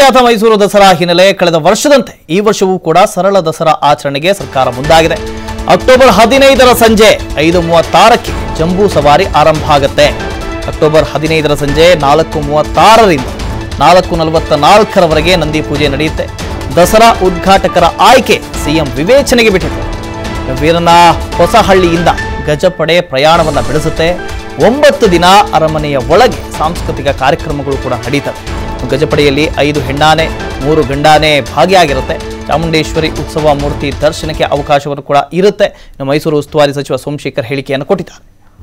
ವಿಖ್ಯಾತ ಮೈಸೂರು ದಸರಾ ಹಿನ್ನೆಲೆ ಕಳೆದ ವರ್ಷದಂತೆ ಈ ವರ್ಷವೂ ಕೂಡ ಸರಳ ದಸರಾ ಆಚರಣೆಗೆ ಸರ್ಕಾರ ಮುಂದಾಗಿದೆ ಅಕ್ಟೋಬರ್ ಹದಿನೈದರ ಸಂಜೆ ಐದು ಮೂವತ್ತಾರಕ್ಕೆ ಜಂಬೂ ಸವಾರಿ ಆರಂಭ ಆಗುತ್ತೆ ಅಕ್ಟೋಬರ್ ಹದಿನೈದರ ಸಂಜೆ ನಾಲ್ಕು ಮೂವತ್ತಾರರಿಂದ ನಾಲ್ಕು ನಲವತ್ತ ನಾಲ್ಕರವರೆಗೆ ನಂದಿ ಪೂಜೆ ನಡೆಯುತ್ತೆ ದಸರಾ ಉದ್ಘಾಟಕರ ಆಯ್ಕೆ ಸಿಎಂ ವಿವೇಚನೆಗೆ ಬಿಟ್ಟಿದೆ ವೀರನ ಹೊಸಹಳ್ಳಿಯಿಂದ ಗಜಪಡೆ ಪ್ರಯಾಣವನ್ನು ಬೆಳೆಸುತ್ತೆ ಒಂಬತ್ತು ದಿನ ಅರಮನೆಯ ಒಳಗೆ ಸಾಂಸ್ಕೃತಿಕ ಕಾರ್ಯಕ್ರಮಗಳು ಕೂಡ ನಡೀತವೆ ಗಜಪಡೆಯಲ್ಲಿ ಐದು ಹೆಣ್ಣಾನೆ ಮೂರು ಗಂಡಾನೆ ಭಾಗಿಯಾಗಿರುತ್ತೆ ಚಾಮುಂಡೇಶ್ವರಿ ಉತ್ಸವ ಮೂರ್ತಿ ದರ್ಶನಕ್ಕೆ ಅವಕಾಶವನ್ನು ಕೂಡ ಇರುತ್ತೆ ಇನ್ನು ಮೈಸೂರು ಉಸ್ತುವಾರಿ ಸಚಿವ ಸೋಮಶೇಖರ್ ಹೇಳಿಕೆಯನ್ನು ಕೊಟ್ಟಿದ್ದಾರೆ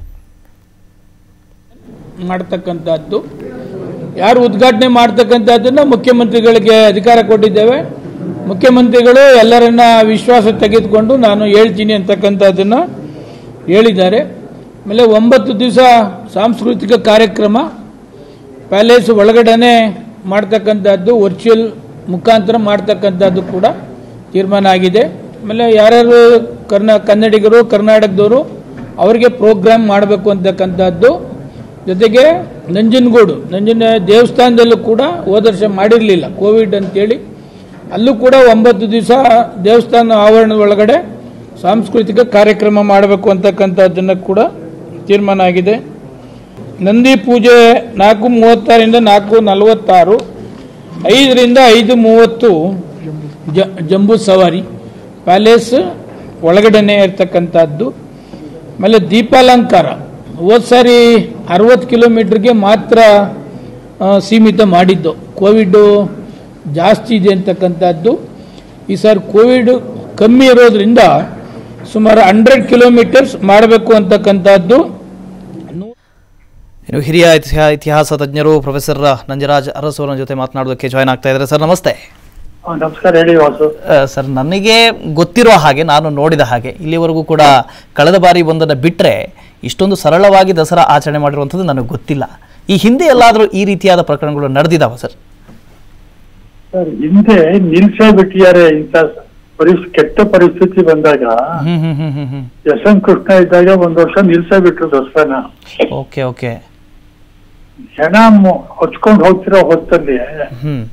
ಮಾಡ್ತಕ್ಕಂಥದ್ದು ಯಾರು ಉದ್ಘಾಟನೆ ಮಾಡ್ತಕ್ಕಂಥದ್ದನ್ನು ಮುಖ್ಯಮಂತ್ರಿಗಳಿಗೆ ಅಧಿಕಾರ ಕೊಟ್ಟಿದ್ದೇವೆ ಮುಖ್ಯಮಂತ್ರಿಗಳು ಎಲ್ಲರನ್ನ ವಿಶ್ವಾಸ ತೆಗೆದುಕೊಂಡು ನಾನು ಹೇಳ್ತೀನಿ ಅಂತಕ್ಕಂಥದ್ದನ್ನು ಹೇಳಿದ್ದಾರೆ ಆಮೇಲೆ ಒಂಬತ್ತು ದಿವಸ ಸಾಂಸ್ಕೃತಿಕ ಕಾರ್ಯಕ್ರಮ ಪ್ಯಾಲೇಸ್ ಒಳಗಡೆನೆ ಮಾಡ್ತಕ್ಕಂಥದ್ದು ವರ್ಚುವಲ್ ಮುಖಾಂತರ ಮಾಡ್ತಕ್ಕಂಥದ್ದು ಕೂಡ ತೀರ್ಮಾನ ಆಗಿದೆ ಆಮೇಲೆ ಯಾರ್ಯಾರು ಕರ್ನಾ ಕನ್ನಡಿಗರು ಕರ್ನಾಟಕದವರು ಅವರಿಗೆ ಪ್ರೋಗ್ರಾಮ್ ಮಾಡಬೇಕು ಅಂತಕ್ಕಂಥದ್ದು ಜೊತೆಗೆ ನಂಜನಗೂಡು ನಂಜನ ದೇವಸ್ಥಾನದಲ್ಲೂ ಕೂಡ ಹೋದ ವರ್ಷ ಮಾಡಿರಲಿಲ್ಲ ಕೋವಿಡ್ ಅಂತೇಳಿ ಅಲ್ಲೂ ಕೂಡ ಒಂಬತ್ತು ದಿವಸ ದೇವಸ್ಥಾನ ಆವರಣದ ಒಳಗಡೆ ಸಾಂಸ್ಕೃತಿಕ ಕಾರ್ಯಕ್ರಮ ಮಾಡಬೇಕು ಅಂತಕ್ಕಂಥದ್ದನ್ನು ಕೂಡ ತೀರ್ಮಾನ ಆಗಿದೆ ನಂದಿ ಪೂಜೆ ನಾಲ್ಕು ಮೂವತ್ತಾರರಿಂದ ನಾಲ್ಕು ನಲವತ್ತಾರು ಐದರಿಂದ ಐದು ಮೂವತ್ತು ಜ ಜಂಬೂ ಸವಾರಿ ಪ್ಯಾಲೇಸ್ ಒಳಗಡೆನೆ ಇರ್ತಕ್ಕಂಥದ್ದು ಆಮೇಲೆ ದೀಪಾಲಂಕಾರ ಹೋದ ಸಾರಿ ಅರವತ್ತು ಕಿಲೋಮೀಟ್ರಿಗೆ ಮಾತ್ರ ಆ, ಸೀಮಿತ ಮಾಡಿದ್ದು ಕೋವಿಡ್ಡು ಜಾಸ್ತಿ ಇದೆ ಅಂತಕ್ಕಂಥದ್ದು ಈ ಸಾರಿ ಕೋವಿಡ್ ಕಮ್ಮಿ ಇರೋದ್ರಿಂದ ಸುಮಾರು ಹಂಡ್ರೆಡ್ ಕಿಲೋಮೀಟರ್ಸ್ ಮಾಡಬೇಕು ಅಂತಕ್ಕಂಥದ್ದು ಇನ್ನು ಹಿರಿಯ ಇತಿಹಾ ಇತಿಹಾಸ ತಜ್ಞರು ಪ್ರೊಫೆಸರ್ ನಂಜರಾಜ್ ಅರಸು ಅವರ ಜೊತೆ ಮಾತನಾಡೋದಕ್ಕೆ ಜಾಯ್ನ್ ಆಗ್ತಾ ಇದ್ದಾರೆ ಸರ್ ನಮಸ್ತೆ ಆ, ನಮಸ್ಕಾರ ಹೇಳಿ ವಾಸು ಆ, ಸರ್ ನನಗೆ ಗೊತ್ತಿರೋ ಹಾಗೆ ನಾನು ನೋಡಿದ ಹಾಗೆ ಇಲ್ಲಿವರೆಗೂ ಕೂಡ ಕಳೆದ ಬಾರಿ ಒಂದನ್ನು ಬಿಟ್ಟರೆ ಇಷ್ಟೊಂದು ಸರಳವಾಗಿ ದಸರಾ ಆಚರಣೆ ಮಾಡಿರುವಂಥದ್ದು ನನಗೆ ಗೊತ್ತಿಲ್ಲ ಈ ಹಿಂದೆ ಎಲ್ಲಾದರೂ ಈ ರೀತಿಯಾದ ಪ್ರಕರಣಗಳು ನಡೆದಿದ್ದಾವ ಸರ್ ಸರ್ ಹಿಂದೆ ನಿಲ್ಸೇ ಬಿಟ್ಟಿದ್ದಾರೆ ಇಂಥ ಪರಿಸ್ ಕೆಟ್ಟ ಪರಿಸ್ಥಿತಿ ಬಂದಾಗ ಹ್ಮ್ ಹ್ಮ್ ಹ್ಮ್ ಹ್ಮ್ ಹ್ಮ್ ಎಸ್ ಎಂ ಕೃಷ್ಣ ಇದ್ದಾಗ ಒಂದ್ ವರ್ಷ ನಿಲ್ಸೇ ಬಿಟ್ರು ದಸರಾನ ಓಕೆ ಓಕೆ ಹೆಣ ಹೊಚ್ಕೊಂಡು ಹೋಗ್ತಿರೋ ಹೊತ್ತಲ್ಲಿ ಹ್ಮ್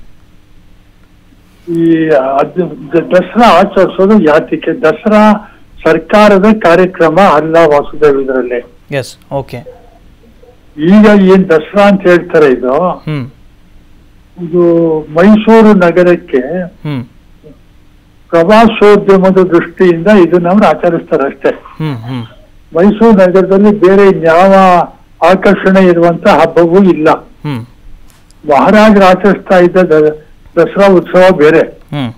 ಈ ಅದ್ ದ- ದಸರಾ ಆಚರಿಸೋದು ಯಾತಿಕೆ ದಸರಾ ಸರ್ಕಾರದ ಕಾರ್ಯಕ್ರಮ ಅಲ್ಲ ವಾಸುದೇವ್ ಇದರಲ್ಲಿ ಎಸ್ ಓಕೆ ಈಗ ಏನ್ ದಸರಾ ಅಂತ ಹೇಳ್ತಾರೆ ಇದು ಹ್ಮ್ ಇದು ಮೈಸೂರು ನಗರಕ್ಕೆ ಹ್ಮ್ ಪ್ರವಾಸೋದ್ಯಮದ ದೃಷ್ಟಿಯಿಂದ ಇದನ್ನ ಅವ್ರು ಆಚರಿಸ್ತಾರೆ ಅಷ್ಟೇ ಹ್ಮ್ ಹ್ಮ್ ಮೈಸೂರು ನಗರದಲ್ಲಿ ಬೇರೆ ಯಾವ ಆಕರ್ಷಣೆ ಇರುವಂತ ಹಬ್ಬವೂ ಇಲ್ಲ ಹ್ಮ್ ಮಹಾರಾಜರು ಆಚರಿಸ್ತಾ ಇದ್ದ ದ- ದಸರಾ ಉತ್ಸವ ಬೇರೆ ಹ್ಮ್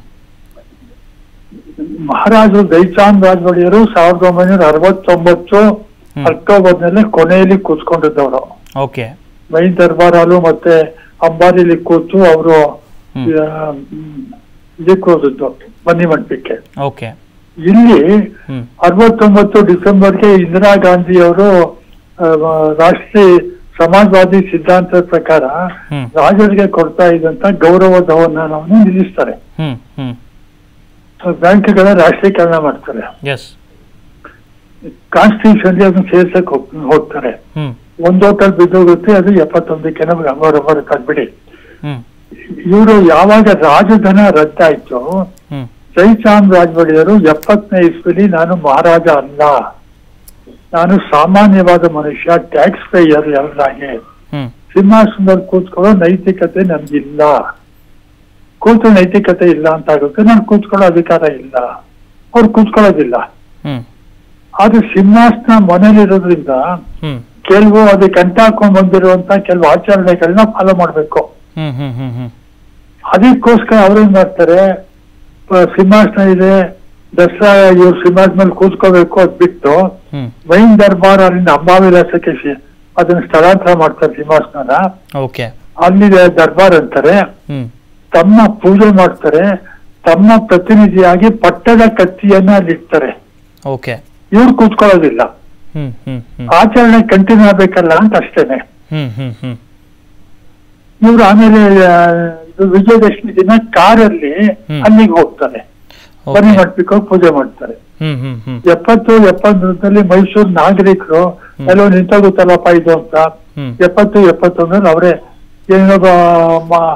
ಮಹಾರಾಜರು ದೈಚಾಂದ್ ರಾಜವಡಿಯರು ಸಾವಿರದ ಒಂಬೈನೂರ ಅರವತ್ತೊಂಬತ್ತು ಹ್ಮ್. ಅಕ್ಟೋಬರ್ನಲ್ಲಿ ಕೊನೆಯಲ್ಲಿ ಕೂತ್ಕೊಂಡಿದ್ದವರು ಓಕೆ ಮೈನ್ ದರ್ಬಾರ್ ಹಾಲು ಮತ್ತೆ ಅಂಬಾರಿಲಿ ಕೂತು ಅವರು ಹ್ಮ್. ಇದಕ್ಕೆ ಹೋದದ್ದು ಬನ್ನಿ ಮಂಟಪಕ್ಕೆ ಓಕೆ ಇಲ್ಲಿ ಹ್ಮ್ ಅರವತ್ತೊಂಬತ್ತು ಡಿಸೆಂಬರ್ಗೆ ಇಂದಿರಾ ಗಾಂಧಿ ಅವರು ರಾಷ್ಟ್ರೀಯ ಸಮಾಜವಾದಿ ಸಿದ್ಧಾಂತದ ಪ್ರಕಾರ ಹ್ಮ್. ರಾಜರಿಗೆ ಕೊಡ್ತಾ ಇದ್ದಂತ ಗೌರವ ಧವನವನ್ನು ನಿಲ್ಲಿಸ್ತಾರೆ ಹ್ಮ್ ಹ್ಮ್ ಬ್ಯಾಂಕ್ಗಳ ರಾಷ್ಟ್ರೀಕರಣ ಮಾಡ್ತಾರೆ ಎಸ್ ಕಾನ್ಸ್ಟಿಟ್ಯೂಷನ್ಗೆ ಅದನ್ನ ಸೇರ್ಸಕ್ ಹೋಗ್- ಹೋಗ್ತಾರೆ ಹ್ಮ್ ಒಂದ್ ಹೋಟೆಲ್ ಬಿದ್ದೋಗುತ್ತೆ ಅದು ಎಪ್ಪತ್ತೊಂದಕ್ಕೆ ನಮ್ಗೆ ಅಂಗೋರ ಬಿಡಿ ಹ್ಮ್ ಇವರು ಯಾವಾಗ ರಾಜಧನ ರದ್ದಾಯ್ತು ಹ್ಮ್ ಜೈಚಾಂದ್ ರಾಜವಡಿಯರು ಎಪ್ಪತ್ತನೇ ಇಸ್ವಿಲಿ ನಾನು ಮಹಾರಾಜ ಅಲ್ಲ ನಾನು ಸಾಮಾನ್ಯವಾದ ಮನುಷ್ಯ ಟ್ಯಾಕ್ಸ್ ಪೇಯರ್ ಎಲ್ಲರಾಗೆ ಹ್ಮ್ ಸಿಂಹಾಸನದಲ್ಲಿ ಕೂತ್ಕೊಳ್ಳೋ ನೈತಿಕತೆ ನನ್ಗಿಲ್ಲ ಕೂತು ನೈತಿಕತೆ ಇಲ್ಲ ಅಂತ ಆಗುತ್ತೆ ನಾನು ಕೂತ್ಕೊಳ್ಳೋ ಅಧಿಕಾರ ಇಲ್ಲ ಅವ್ರು ಕೂತ್ಕೊಳ್ಳೋದಿಲ್ಲ ಹ್ಮ್ ಆದ್ರೆ ಸಿಂಹಾಸನ ಮನೇಲಿರೋದ್ರಿಂದ ಹ್ಮ್ ಕೆಲವು ಅದಕ್ಕೆ ಅಂಟಾಕೊಂಡ್ ಬಂದಿರುವಂತ ಕೆಲವು ಆಚರಣೆಗಳನ್ನ ಫಾಲೋ ಮಾಡ್ಬೇಕು ಹ್ಮ್ ಹ್ಮ್ ಹ್ಮ್ ಹ್ಮ್ ಅದಕ್ಕೋಸ್ಕರ ಅವ್ರೇನ್ ಮಾಡ್ತಾರೆ ಪ- ಸಿಂಹಾಸನ ಇದೆ ದಸರಾ ಇವ್ರು ಸಿಂಹಾಸನ ಕೂತ್ಕೋಬೇಕು ಅದ್ ಬಿಟ್ಟು ಹ್ಮ್ ಮೈನ್ ದರ್ಬಾರ್ ಅಲ್ಲಿಂದ ಅಂಬಾವಿಲಾಸಕ್ಕೆ ಶಿ- ಅದನ್ನ ಸ್ಥಳಾಂತರ ಮಾಡ್ತಾರೆ ಸಿಂಹಾಸನ ಓಕೆ ಅಲ್ಲಿ ದರ್ಬಾರ್ ಅಂತಾರೆ ಹ್ಮ್ ತಮ್ಮ ಪೂಜೆ ಮಾಡ್ತಾರೆ ತಮ್ಮ ಪ್ರತಿನಿಧಿಯಾಗಿ ಪಟ್ಟದ ಕತ್ತಿಯನ್ನ ಅಲ್ಲಿಡ್ತಾರೆ ಓಕೆ ಇವ್ರು ಕೂತ್ಕೊಳ್ಳೋದಿಲ್ಲ ಹ್ಮ್ ಹ್ಮ್ ಹ್ಮ್ ಆಚರಣೆ ಕಂಟಿನ್ಯೂ ಆಗ್ಬೇಕಲ್ಲ ಅಂತ ಅಷ್ಟೇನೆ ಹ್ಮ್ ಹ್ಮ್ ಹ್ಮ್ ಇವ್ರು ಆಮೇಲೆ ಆ, ಇದು ವಿಜಯದಶಮಿ ದಿನ ಕಾರಲ್ಲಿ ಹ್ಮ್. ಅಲ್ಲಿಗೆ ಹೋಗ್ತಾರೆ ಬನ್ನಿ ಓಕೆ ಮಾಡ್ಬೇಕು ಪೂಜೆ ಮಾಡ್ತಾರೆ ಹ್ಮ್ ಹ್ಮ್ ಹ್ಮ್ ಎಪ್ಪತ್ತು ಎಪ್ಪತ್ತೊಂದರಲ್ಲಿ ಮೈಸೂರು ನಾಗರಿಕರು ಎಲ್ಲೋ ನಿಂತೋಗುತ್ತಲ್ಲಪ್ಪ ಇದು ಅಂತ ಹ್ಮ್ ಎಪ್ಪತ್ತು ಎಪ್ಪತ್ತೊಂದರಲ್ಲಿ ಅವರೇ ಏನೋ ಬ- ಮ-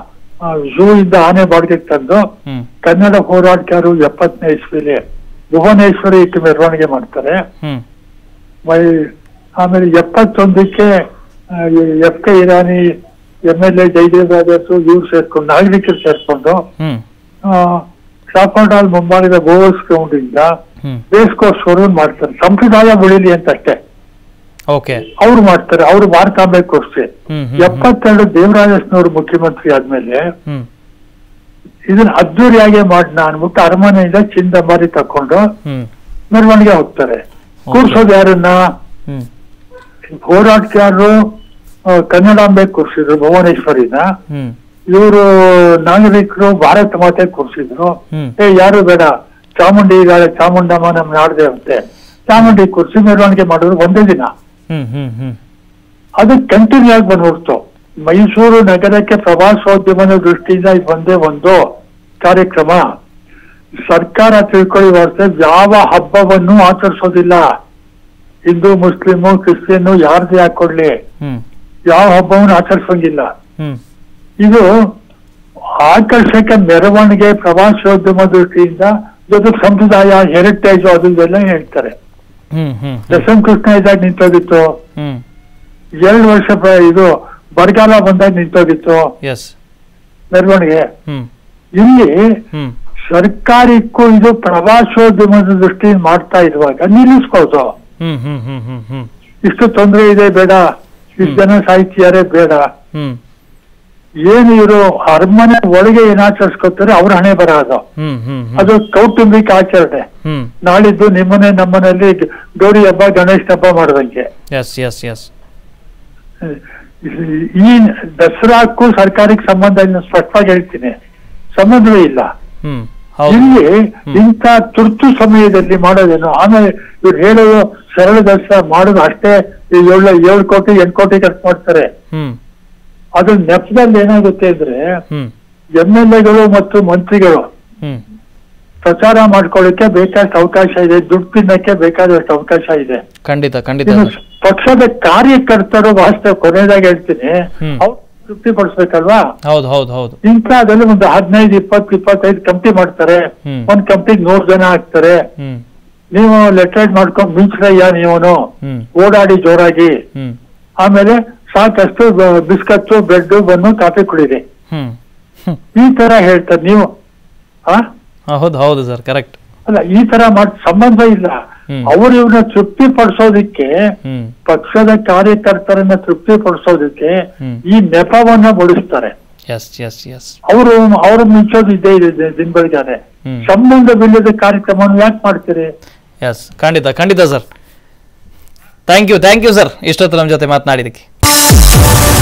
ಝೂ ಇಂದ ಆನೆ ಬಾಡಿಗೆಗೆ ತಂದು ಹ್ಮ್ ಕನ್ನಡ ಹೋರಾಟಗಾರರು ಎಪ್ಪತ್ತನೇ ಇಸ್ವಿಲಿ ಭುವನೇಶ್ವರಿ ಇಟ್ಟು ಮೆರವಣಿಗೆ ಮಾಡ್ತಾರೆ ಹ್ಮ್ ಮೈ- ಆಮೇಲೆ ಎಪ್ಪತ್ತೊಂದಕ್ಕೆ F K Irani M L A Jayadev Rogers ಇವ್ರು ಸೇರ್ಕೊಂಡು ನಾಗರಿಕರು ಸೇರ್ಕೊಂಡು ಹ್ಮ್ ಶಾಪರ್ಡ್ ಹಾಲ್ ಮುಂಭಾಗದ ಗೋವರ್ಸ್ ಗ್ರೌಂಡ್ ಇಂದ ಹ್ಮ್ ರೇಸ್ ಕೋರ್ಸ್ ಮಾಡ್ತಾರೆ ಸಂಪ್ರದಾಯ ಉಳಿಲಿ ಅಂತ ಅಷ್ಟೇ ಓಕೆ ಅವ್ರು ಮಾಡ್ತಾರೆ ಅವ್ರು ಮಾರ್ಕಾಂಬೆ ಕೊಡ್ಸಿ ಹ್ಮ್ ಹ್ಮ್ ಎಪ್ಪತ್ತೆರಡು ದೇವರಾಜಸ್ನವರು ಮುಖ್ಯಮಂತ್ರಿ ಆದ್ಮೇಲೆ ಹ್ಮ್ ಇದನ್ನ ಅದ್ದೂರಿಯಾಗಿ ಮಾಡೋಣ ಅನ್ಬಿಟ್ಟು ಅರಮನೆಯಿಂದ ಚಿಂದಮಾರಿ ತಕೊಂಡು ಹ್ಮ್ ಮೆರವಣಿಗೆ ಹೋಗ್ತಾರೆ ಕೂರ್ಸೋದು ಯಾರನ್ನ ಹ್ಮ್ ಹೋರಾಟಗಾರರು ಆ, ಕನ್ನಡಾಂಬೆ ಕೂರ್ಸಿದ್ರು ಭುವನೇಶ್ವರಿನ ಹ್ಮ್ ಇವರು ನಾಗರಿಕರು ಭಾರತ ಮಾತೆ ಕೂರ್ಸಿದ್ರು ಹ್ಮ್ ಏ ಯಾರು ಬೇಡ ಚಾಮುಂಡಿ ಇದ್ದಾಳೆ ಚಾಮುಂಡಮ್ಮ ನಮ್ ನಾಡ್ದೆ ಅಂತೆ ಚಾಮುಂಡಿ ಕುರ್ಸಿ ಮೆರವಣಿಗೆ ಮಾಡಿದ್ರು ಒಂದೇ ದಿನ ಹ್ಮ್ ಹ್ಮ್ ಹ್ಮ್ ಅದು ಕಂಟಿನ್ಯೂ ಆಗಿ ಬಂದ್ಬಿಡ್ತು ಮೈಸೂರು ನಗರಕ್ಕೆ ಪ್ರವಾಸೋದ್ಯಮದ ದೃಷ್ಟಿಯಿಂದ ಇದು ಒಂದೇ ಒಂದು ಕಾರ್ಯಕ್ರಮ ಸರ್ಕಾರ ತಿಳ್ಕೊಳ್ಳಿ ವಾರ್ತೆ ಯಾವ ಹಬ್ಬವನ್ನು ಆಚರಿಸೋದಿಲ್ಲ ಹಿಂದೂ ಮುಸ್ಲಿಮು ಕ್ರಿಶ್ಚಿಯನ್ನು ಯಾರ್ದೇ ಹಾಕೊಡ್ಲಿ ಹ್ಮ್ ಯಾವ ಹಬ್ಬವನ್ನು ಆಚರಿಸಂಗಿಲ್ಲ ಹ್ಮ್ ಇದು ಆಕರ್ಷಕ ಮೆರವಣಿಗೆ ಪ್ರವಾಸೋದ್ಯಮ ದೃಷ್ಟಿಯಿಂದ ಇದು ಸಂಪ್ರದಾಯ ಹೆರಿಟೇಜ್ ಅದು ಇದೆಲ್ಲ ಹೇಳ್ತಾರೆ ಹ್ಮ್ ಹ್ಮ್ ದಶಮ್ ಕೃಷ್ಣ ಇದ್ದಾಗ ನಿಂತೋಗಿತ್ತು ಹ್ಮ್ ಎರಡು ವರ್ಷ ಬ- ಇದು ಬರಗಾಲ ಬಂದಾಗ ನಿಂತೋಗಿತ್ತು ಎಸ್ ಮೆರವಣಿಗೆ ಹ್ಮ್ ಇಲ್ಲಿ ಹ್ಮ್ ಸರ್ಕಾರಕ್ಕೂ ಇದು ಪ್ರವಾಸೋದ್ಯಮದ ದೃಷ್ಟಿಯಿಂದ ಮಾಡ್ತಾ ಇರುವಾಗ ನಿಲ್ಲಿಸ್ಬೋದು ಹ್ಮ್ ಹ್ಮ್ ಹ್ಮ್ ಹ್ಮ್ ಹ್ಮ್ ಇಷ್ಟು ತೊಂದರೆ ಇದೆ ಬೇಡ ಇಷ್ಟು ಜನ ಸಾಹಿತ್ಯಾರೇ ಬೇಡ ಹ್ಮ್ ಏನು ಇವರು ಅರಮನೆ ಒಳಗೆ ಏನ್ ಆಚರಿಸ್ಕೊತಾರೆ ಅವ್ರ ಹಣೆ ಬರ ಅದು ಹ್ಮ್ ಹ್ಮ್ ಹ್ಮ್ ಅದು ಕೌಟುಂಬಿಕ ಆಚರಣೆ ಹ್ಮ್ ನಾಳಿದ್ದು ನಿಮ್ಮನೆ ನಮ್ಮನೇಲಿ ಗೌರಿ ಹಬ್ಬ ಗಣೇಶ ಹಬ್ಬ ಮಾಡ್ದಂಗೆ ಎಸ್ ಎಸ್ ಎಸ್ ಈ ದಸರಾಕ್ಕೂ ಸರ್ಕಾರಕ್ಕೆ ಸಂಬಂಧ ಇಲ್ಲ ಸ್ಪಷ್ಟವಾಗಿ ಹೇಳ್ತೀನಿ ಸಂಬಂಧವೇ ಇಲ್ಲ ಹ್ಮ್ ಹೌದು ಇಲ್ಲಿ ಇಂಥ ತುರ್ತು ಸಮಯದಲ್ಲಿ ಮಾಡೋದೇನು ಆಮೇಲೆ ಇವ್ರು ಹೇಳೋದು ಸರಳ ದಸರಾ ಮಾಡೋದು ಅಷ್ಟೇ ಈ ಏಳು ಏಳು ಕೋಟಿ ಎಂಟು ಕೋಟಿ ಖರ್ಚು ಮಾಡ್ತಾರೆ ಹ್ಮ್ ಅದು ನೆಪದಲ್ಲಿ ಏನಾಗುತ್ತೆ ಅಂದ್ರೆ ಹ್ಮ್ ಎಂ ಎಲ್ ಎಗಳು ಮತ್ತು ಮಂತ್ರಿಗಳು ಹ್ಮ್ ಪ್ರಚಾರ ಮಾಡ್ಕೊಳ್ಳಿಕ್ಕೆ ಬೇಕಾದಷ್ಟು ಅವಕಾಶ ಇದೆ ದುಡ್ಡು ತಿನ್ನಕ್ಕೆ ಬೇಕಾದಷ್ಟು ಅವಕಾಶ ಇದೆ ಖಂಡಿತ ಖಂಡಿತ ಇನ್ನು ಸರ್ ಪಕ್ಷದ ಕಾರ್ಯಕರ್ತರು ವಾಸ್ತವ ಕೊನೆಯದಾಗಿ ಹೇಳ್ತೀನಿ ಹ್ಮ್. ಅವ್ರು ತೃಪ್ತಿ ಪಡಿಸ್ಬೇಕಲ್ವಾ ಹೌದು ಹೌದು ಹೌದು ಇಂಥದ್ರಲ್ಲಿ ಒಂದು ಹದಿನೈದು ಇಪ್ಪತ್ತು ಇಪ್ಪತ್ತೈದು ಕಂಪ್ನಿ ಮಾಡ್ತಾರೆ ಹ್ಮ್. ಒಂದ್ ಕಂಪ್ನಿಗೆ ನೂರು ಜನ ಹಾಕ್ತಾರೆ ಹ್ಮ್ ನೀವು ಲೆಟರ್ ಮಾಡ್ಕೊಂಡ್ ಮಿಂಚ್ರಯ್ಯ ನೀವನು ಹ್ಮ್ ಓಡಾಡಿ ಜೋರಾಗಿ ಹ್ಮ್ ಆಮೇಲೆ ಸಾಕಷ್ಟು ಬಿಸ್ಕತ್ತು ಬ್ರೆಡ್ ಬನ್ನು ಕಾಫಿ ಕುಡೀರಿ ಹ್ಮ್ ಹ್ಮ್. ಈ ತರ ಹೇಳ್ತಾರೆ ನೀವು ಆ ಹಾ, ಹೌದು ಹೌದು ಸರ್ ಕರೆಕ್ಟ್ ಅಲ್ಲ ಈ ತರ ಮಾಡ್ ಸಂಬಂಧ ಇಲ್ಲ ಹ್ಮ್. ಅವ್ರು ಇವ್ರನ್ನ ತೃಪ್ತಿ ಪಡಿಸೋದಿಕ್ಕೆ ಹ್ಮ್ ಪಕ್ಷದ ಕಾರ್ಯಕರ್ತರನ್ನ ತೃಪ್ತಿ ಪಡಿಸೋದಕ್ಕೆ ಹ್ಮ್. ಈ ನೆಪವನ್ನ ಬಳಸ್ತಾರೆ ಎಸ್ ಎಸ್ ಎಸ್ ಅವರು ಅವ್ರ ಮಿಂಚೋದು ಇದ್ದೇ ಇದೆ ದಿನ ಬೆಳಗಾನೆ ಹ್ಮ್. ಸಂಬಂಧವಿಲ್ಲದ ಕಾರ್ಯಕ್ರಮವನ್ನು ಯಾಕೆ ಮಾಡ್ತೀರಿ ಎಸ್ ಖಂಡಿತ ಖಂಡಿತ sir thank you thank you sir ಇಷ್ಟೊತ್ತು ನಮ್ಮ ಜೊತೆ ಮಾತನಾಡಿದ್ದಕ್ಕೆ